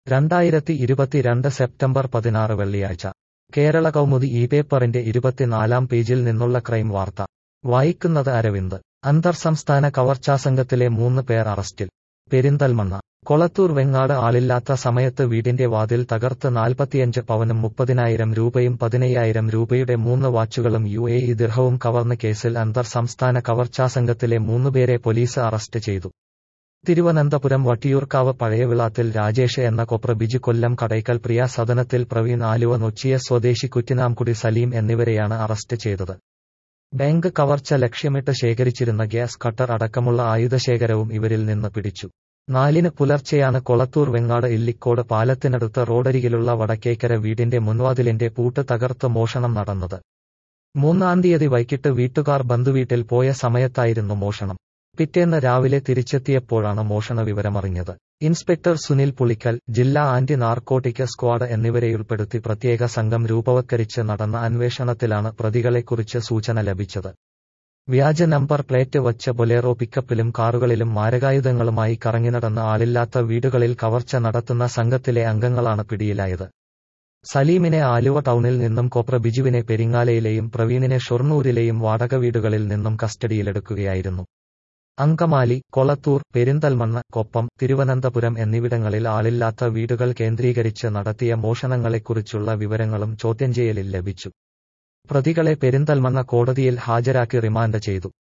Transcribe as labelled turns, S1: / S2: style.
S1: രണ്ടായിരത്തി ഇരുപത്തിരണ്ട് സെപ്റ്റംബർ പതിനാറ് വെള്ളിയാഴ്ച കേരള കൗമുദി ഈ പേപ്പറിന്റെ ഇരുപത്തിനാലാം പേജിൽ നിന്നുള്ള ക്രൈം വാർത്ത വായിക്കുന്നത് അരവിന്ദ് അന്തർ സംസ്ഥാന കവർച്ചാസംഘത്തിലെ മൂന്ന് പേർ അറസ്റ്റിൽ പെരിന്തൽമണ്ണ കൊളത്തൂർ വെങ്ങാട് ആളില്ലാത്ത സമയത്ത് വീടിന്റെ വാതിൽ തകർത്ത് നാൽപ്പത്തിയഞ്ച് പവനും മുപ്പതിനായിരം രൂപയും പതിനയ്യായിരം രൂപയുടെ മൂന്ന് വാച്ചുകളും യു എ ഇ ദിർഹവും കവർന്ന കേസിൽ അന്തർ സംസ്ഥാന കവർച്ചാസംഘത്തിലെ മൂന്നുപേരെ പോലീസ് അറസ്റ്റ് ചെയ്തു തിരുവനന്തപുരം വട്ടിയൂർക്കാവ് പഴയവിളാത്തിൽ രാജേഷ് എന്ന കൊപ്ര ബിജു കൊല്ലം കടയ്ക്കൽ പ്രിയ സദനത്തിൽ പ്രവീൺ ആലുവ നൊച്ചിയ സ്വദേശി കുറ്റിനാംകുടി സലീം എന്നിവരെയാണ് അറസ്റ്റ് ചെയ്തത് ബാങ്ക് കവർച്ച ലക്ഷ്യമിട്ട് ശേഖരിച്ചിരുന്ന ഗ്യാസ് കട്ടർ അടക്കമുള്ള ആയുധശേഖരവും ഇവരിൽ നിന്ന് പിടിച്ചു നാലിന് പുലർച്ചെയാണ് കൊളത്തൂർ വെങ്ങാട് ഇല്ലിക്കോട് പാലത്തിനടുത്ത് റോഡരികിലുള്ള വടക്കേക്കര വീടിന്റെ മുൻവാതിലിന്റെ പൂട്ട് തകർത്ത് മോഷണം നടന്നത് മൂന്നാം തീയതി വൈകിട്ട് വീട്ടുകാർ ബന്ധുവീട്ടിൽ പോയ സമയത്തായിരുന്നു മോഷണം പിറ്റേന്ന് രാവിലെ തിരിച്ചെത്തിയപ്പോഴാണ് മോഷണ വിവരമറിഞ്ഞത് ഇൻസ്പെക്ടർ സുനിൽ പുളിക്കൽ ജില്ലാ ആന്റി നാർക്കോട്ടിക് സ്ക്വാഡ് എന്നിവരെയുൾപ്പെടുത്തി പ്രത്യേക സംഘം രൂപവത്കരിച്ച് നടന്ന അന്വേഷണത്തിലാണ് പ്രതികളെക്കുറിച്ച് സൂചന ലഭിച്ചത് വ്യാജ നമ്പർ പ്ലേറ്റ് വച്ച ബൊലേറോ പിക്കപ്പിലും കാറുകളിലും മാരകായുധങ്ങളുമായി കറങ്ങിനടന്ന ആളില്ലാത്ത വീടുകളിൽ കവർച്ച നടത്തുന്ന സംഘത്തിലെ അംഗങ്ങളാണ് പിടിയിലായത് സലീമിനെ ആലുവ ടൗണിൽ നിന്നും കൊപ്ര ബിജുവിനെ പെരിങ്ങാലയിലെയും പ്രവീണിനെ ഷൊർണൂരിലെയും വാടക വീടുകളിൽ നിന്നും കസ്റ്റഡിയിലെടുക്കുകയായിരുന്നു അങ്കമാലി കൊളത്തൂർ പെരിന്തൽമണ്ണ കൊപ്പം തിരുവനന്തപുരം എന്നിവിടങ്ങളിൽ ആളില്ലാത്ത വീടുകൾ കേന്ദ്രീകരിച്ച് നടത്തിയ മോഷണങ്ങളെക്കുറിച്ചുള്ള വിവരങ്ങളും ചോദ്യം ചെയ്യലിൽ ലഭിച്ചു പ്രതികളെ പെരിന്തൽമണ്ണ കോടതിയിൽ ഹാജരാക്കി റിമാൻഡ് ചെയ്തു